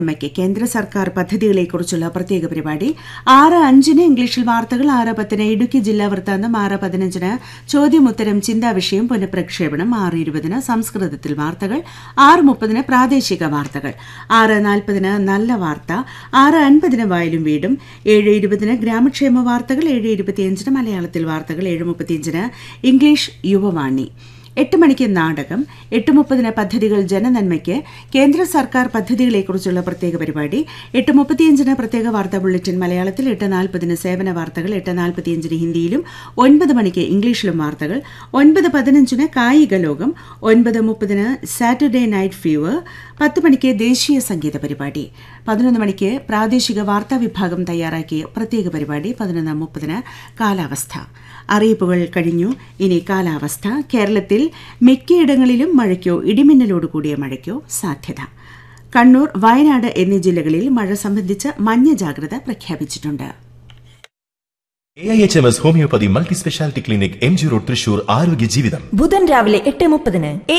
മ്മയ്ക്ക് കേന്ദ്ര സർക്കാർ പദ്ധതികളെക്കുറിച്ചുള്ള പ്രത്യേക പരിപാടി ആറ് അഞ്ചിന് ഇംഗ്ലീഷിൽ വാർത്തകൾ ആറ് പത്തിന് ഇടുക്കി ജില്ലാ വൃത്താന്തം ആറ് പതിനഞ്ചിന് ചോദ്യമുത്തരം ചിന്താവിഷയം പുനഃപ്രക്ഷേപണം ആറ് ഇരുപതിന് സംസ്കൃതത്തിൽ വാർത്തകൾ ആറ് മുപ്പതിന് പ്രാദേശിക വാർത്തകൾ ആറ് നാൽപ്പതിന് നല്ല വാർത്ത ആറ് അൻപതിന് വയലും വീടും ഏഴ് ഇരുപതിന് ഗ്രാമക്ഷേമ വാർത്തകൾ ഏഴ് ഇരുപത്തിയഞ്ചിന് മലയാളത്തിൽ വാർത്തകൾ ഏഴ് മുപ്പത്തിയഞ്ചിന് ഇംഗ്ലീഷ് യുവവാണി എട്ട് മണിക്ക് നാടകം എട്ട് മുപ്പതിന് പദ്ധതികൾ ജനനന്മയ്ക്ക് കേന്ദ്ര സർക്കാർ പദ്ധതികളെക്കുറിച്ചുള്ള പ്രത്യേക പരിപാടി എട്ട് മുപ്പത്തിയഞ്ചിന് പ്രത്യേക വാർത്താ ബുള്ളറ്റിൻ മലയാളത്തിൽ എട്ട് നാൽപ്പതിന് സേവന വാർത്തകൾ എട്ട് നാൽപ്പത്തിയഞ്ചിന് ഹിന്ദിയിലും ഒൻപത് മണിക്ക് ഇംഗ്ലീഷിലും വാർത്തകൾ ഒൻപത് പതിനഞ്ചിന് കായിക ലോകം ഒൻപത് മുപ്പതിന് സാറ്റർഡേ നൈറ്റ് ഫീവർ പത്ത് മണിക്ക് ദേശീയ സംഗീത പരിപാടി പതിനൊന്ന് മണിക്ക് പ്രാദേശിക വാർത്താ വിഭാഗം തയ്യാറാക്കിയ പ്രത്യേക പരിപാടി പതിനൊന്ന് മുപ്പതിന് കാലാവസ്ഥ അറിയിപ്പുകൾ കഴിഞ്ഞു ഇനി കാലാവസ്ഥ കേരളത്തിൽ മിക്കയിടങ്ങളിലും മഴയ്ക്കോ ഇടിമിന്നലോട് കൂടിയ മഴയ്ക്കോ സാധ്യത കണ്ണൂർ വയനാട് എന്നീ ജില്ലകളിൽ മഴ സംബന്ധിച്ച് മഞ്ഞ ജാഗ്രത പ്രഖ്യാപിച്ചിട്ടുണ്ട് A I H M S homoeopathy multi speciality clinic M G road Thrissur ആരോഗ്യ ജീവിതം ബുധൻ രാവിലെ എട്ട് മുപ്പതിന് എ